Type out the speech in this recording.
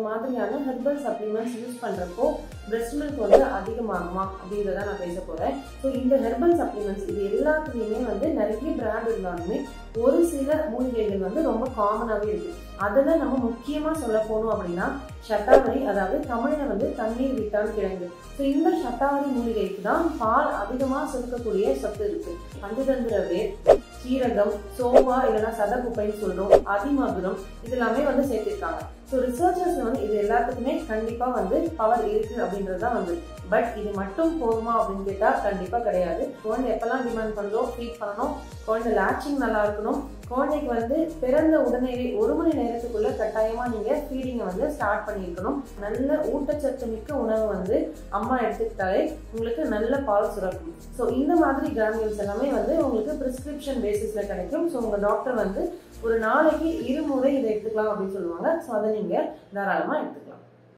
மாதிரியான herbal supplements use பண்ணுறப்போ breast milk வந்து அதிகமாகுமா அப்படின்றத நான் பேச போகிறேன் ஸோ இந்த ஹெர்பல் சப்ளிமெண்ட்ஸ் இது எல்லாத்துலேயுமே வந்து நிறைய பிராண்ட் இருந்தாலுமே ஒரு சில மூலிகைகள் வந்து ரொம்ப காமனாகவே இருக்குது அதில் நம்ம முக்கியமாக சொல்ல போனோம் அப்படின்னா சட்டாவரி அதாவது தமிழில் வந்து தண்ணீர் விட்டால் கிழங்கு ஸோ இந்த சட்டாவரி மூலிகைக்கு தான் பால் அதிகமாக சுருக்கக்கூடிய சத்து இருக்கு பஞ்சதந்திர வேர் சீரகம் சோவா இல்லைன்னா சதகுப்பைன்னு சொல்றோம் அதிமதுரம் இது எல்லாமே வந்து சேர்த்திருக்காங்க ஸோ ரிசர்ச்சர்ஸ் வந்து இது எல்லாத்துக்குமே கண்டிப்பாக வந்து பவர் இருக்கு அப்படின்றது தான் வந்து பட் இது மட்டும் போதுமா அப்படின்னு கேட்டால் கண்டிப்பாக கிடையாது குழந்தை எப்பெல்லாம் டிமாண்ட் பண்ணுறோ ஃபீட் பண்ணணும் குழந்தை லேச்சிங் நல்லா இருக்கணும் குழந்தைக்கு வந்து பிறந்த உடனேவே ஒரு மணி நேரத்துக்குள்ள கட்டாயமாக நீங்கள் ஃபீடிங்கை வந்து ஸ்டார்ட் பண்ணியிருக்கணும் நல்ல ஊட்டச்சத்து மிக்க உணவு வந்து அம்மா எடுத்துக்கிட்டாலே உங்களுக்கு நல்ல பால் சுரக்கும் ஸோ இந்த மாதிரி கிராமியல்ஸ் எல்லாமே வந்து உங்களுக்கு ப்ரிஸ்கிரிப்ஷன் பேசிஸில் கிடைக்கும் ஸோ உங்கள் டாக்டர் வந்து ஒரு நாளைக்கு இருமுறை இதை எடுத்துக்கலாம் அப்படின்னு சொல்லுவாங்க ஸோ அதை நீங்கள் தாராளமாக எடுத்துக்கலாம்